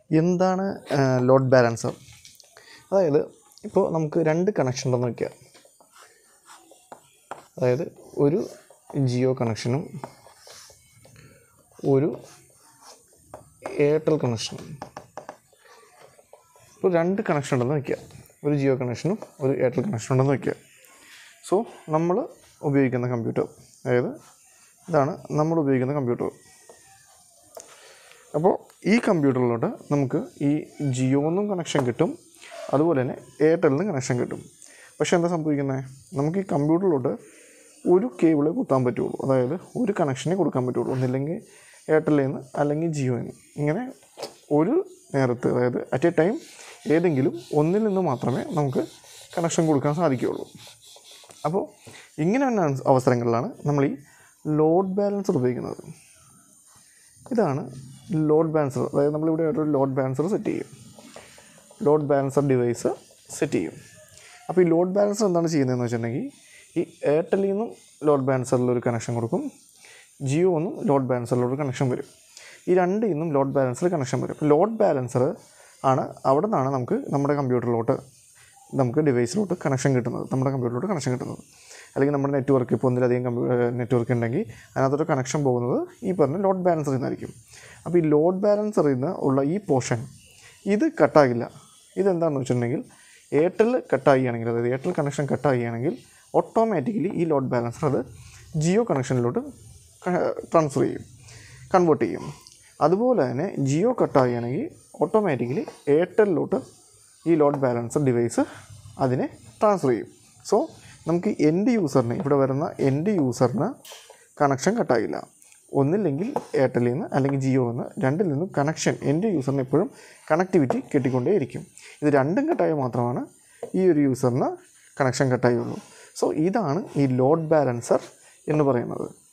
എന്താണ് load balancer അതായത് ഇപ്പോൾ നമുക്ക് രണ്ട് കണക്ഷൻ ഉണ്ടെന്ന് വയ്ക്കുക അതായത് ഒരു ജിയോ കണക്ഷനും ഒരു എയർടെൽ കണക്ഷനും ഇപ്പോൾ രണ്ട് കണക്ഷൻ ഉണ്ടെന്ന് വയ്ക്കുക ഒരു ജിയോ കണക്ഷനും ഒരു എയർടെൽ കണക്ഷനും ഉണ്ടെന്ന് വയ്ക്കുക സോ നമ്മൾ ഉപയോഗിക്കുന്ന കമ്പ്യൂട്ടർ അതായത് ഇതാണ് നമ്മൾ ഉപയോഗിക്കുന്ന കമ്പ്യൂട്ടർ അപ്പോൾ ഈ കമ്പ്യൂട്ടറിലോട്ട് നമുക്ക് ഈ ജിയോന്നും കണക്ഷൻ കിട്ടും അതുപോലെ തന്നെ എയർടെലിൽ നിന്ന് കണക്ഷൻ കിട്ടും പക്ഷേ എന്താ സംഭവിക്കുന്നത് നമുക്ക് ഈ കമ്പ്യൂട്ടറിലോട്ട് ഒരു കേബിളേ കുത്താൻ പറ്റുള്ളൂ അതായത് ഒരു കണക്ഷനെ കൊടുക്കാൻ പറ്റുള്ളൂ ഒന്നില്ലെങ്കിൽ എയർടെലിൽ നിന്ന് അല്ലെങ്കിൽ ജിയോയിൽ നിന്ന് ഇങ്ങനെ ഒരു നേരത്ത് അതായത് അറ്റ് എ ടൈം ഏതെങ്കിലും ഒന്നിൽ നിന്ന് മാത്രമേ നമുക്ക് കണക്ഷൻ കൊടുക്കാൻ സാധിക്കുകയുള്ളൂ അപ്പോൾ ഇങ്ങനെ വരുന്ന അവസരങ്ങളിലാണ് നമ്മൾ ഈ ലോഡ് ബാലൻസർ ഉപയോഗിക്കുന്നത് ഇതാണ് ലോഡ് ബാലൻസർ അതായത് നമ്മളിവിടെ ഒരു ലോഡ് ബാലൻസർ സെറ്റ് ചെയ്യും ലോഡ് ബാലൻസർ ഡിവൈസ് സെറ്റ് ചെയ്യും അപ്പോൾ ഈ ലോഡ് ബാലൻസർ എന്താണ് ചെയ്യുന്നതെന്ന് വെച്ചിട്ടുണ്ടെങ്കിൽ ഈ എയർടെലിൽ നിന്നും ലോഡ് ബാലൻസറിൽ ഒരു കണക്ഷൻ കൊടുക്കും ജിയോ നിന്നും ലോഡ് ബാലൻസറിലൊരു കണക്ഷൻ വരും ഈ രണ്ടിൽ നിന്നും ലോഡ് ബാലൻസർ കണക്ഷൻ വരും അപ്പോൾ ലോഡ് ബാലൻസർ ആണ് അവിടെ നിന്നാണ് നമുക്ക് നമ്മുടെ കമ്പ്യൂട്ടറിലോട്ട് നമുക്ക് ഡിവൈസിലോട്ട് കണക്ഷൻ കിട്ടുന്നത് നമ്മുടെ കമ്പ്യൂട്ടറിലോട്ട് കണക്ഷൻ കിട്ടുന്നത് അല്ലെങ്കിൽ നമ്മുടെ നെറ്റ്വർക്ക് ഇപ്പോൾ ഒന്നിലധികം കമ്പ്യൂ നെറ്റ്വർക്ക് ഉണ്ടെങ്കിൽ അതിനകത്തൊരു കണക്ഷൻ പോകുന്നത് ഈ പറഞ്ഞ ലോഡ് ബാലൻസറിൽ നിന്നായിരിക്കും അപ്പോൾ ഈ ലോഡ് ബാലൻസറിൽ നിന്ന് ഉള്ള ഈ പോർഷൻ ഇത് കട്ടാകില്ല ഇതെന്താണെന്ന് വെച്ചിട്ടുണ്ടെങ്കിൽ എയർടെൽ കട്ടാവുകയാണെങ്കിൽ അതായത് എയർടെൽ കണക്ഷൻ കട്ടാവുകയാണെങ്കിൽ ഓട്ടോമാറ്റിക്കലി ഈ ലോഡ് ബാലൻസർ അത് ജിയോ കണക്ഷനിലോട്ട് ട്രാൻസ്ഫർ ചെയ്യും കൺവേർട്ട് ചെയ്യും അതുപോലെ തന്നെ ജിയോ കട്ടാവുകയാണെങ്കിൽ ഓട്ടോമാറ്റിക്കലി എയർടെലിലോട്ട് ഈ ലോഡ് ബാലൻസർ ഡിവൈസ് അതിനെ ട്രാൻസ്ഫർ ചെയ്യും സോ നമുക്ക് എൻഡ് യൂസറിന് ഇവിടെ വരുന്ന എൻഡ് യൂസറിന് കണക്ഷൻ കട്ടായില്ല ഒന്നില്ലെങ്കിൽ എയർടെലിൽ നിന്ന് അല്ലെങ്കിൽ ജിയോ നിന്ന് രണ്ടിൽ നിന്നും കണക്ഷൻ എൻ്റെ യൂസറിന് എപ്പോഴും കണക്ടിവിറ്റി കിട്ടിക്കൊണ്ടേയിരിക്കും ഇത് രണ്ടും കട്ടായാൽ മാത്രമാണ് ഈ ഒരു യൂസറിന് കണക്ഷൻ കട്ടായുള്ളൂ സോ ഇതാണ് ഈ ലോഡ് ബാലൻസർ എന്ന് പറയുന്നത്